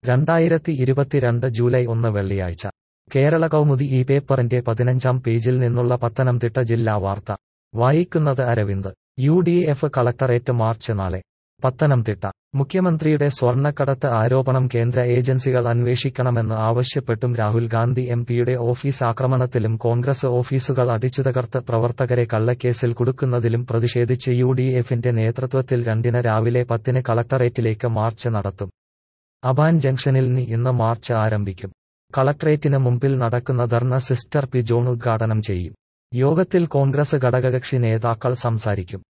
രണ്ടായിരത്തി ഇരുപത്തിരണ്ട് ജൂലൈ ഒന്ന് വെള്ളിയാഴ്ച കേരള കൗമുദി ഈ പേപ്പറിന്റെ പതിനഞ്ചാം പേജിൽ നിന്നുള്ള പത്തനംതിട്ട ജില്ലാ വാർത്ത വായിക്കുന്നത് Aravind U D F collectorate march നാളെ പത്തനംതിട്ട മുഖ്യമന്ത്രിയുടെ സ്വർണ്ണക്കടത്ത് ആരോപണം കേന്ദ്ര ഏജൻസികൾ അന്വേഷിക്കണമെന്ന് ആവശ്യപ്പെട്ടും രാഹുൽ ഗാന്ധി എം പിയുടെ ഓഫീസ് ആക്രമണത്തിലും കോൺഗ്രസ് ഓഫീസുകൾ അടിച്ചുതകർത്ത് പ്രവർത്തകരെ കള്ളക്കേസിൽ കുടുക്കുന്നതിലും പ്രതിഷേധിച്ച് യു ഡി എഫിന്റെ നേതൃത്വത്തിൽ രണ്ടിന് രാവിലെ പത്തിന് കളക്ടറേറ്റിലേക്ക് മാർച്ച് നടത്തും അബാൻ ജംഗ്ഷനിൽ നി ഇന്ന് മാർച്ച് ആരംഭിക്കും കളക്ടറേറ്റിന് മുമ്പിൽ നടക്കുന്ന ധർണ സിസ്റ്റർ പി ജോൺ ഉദ്ഘാടനം ചെയ്യും യോഗത്തിൽ കോൺഗ്രസ് ഘടകകക്ഷി നേതാക്കൾ സംസാരിക്കും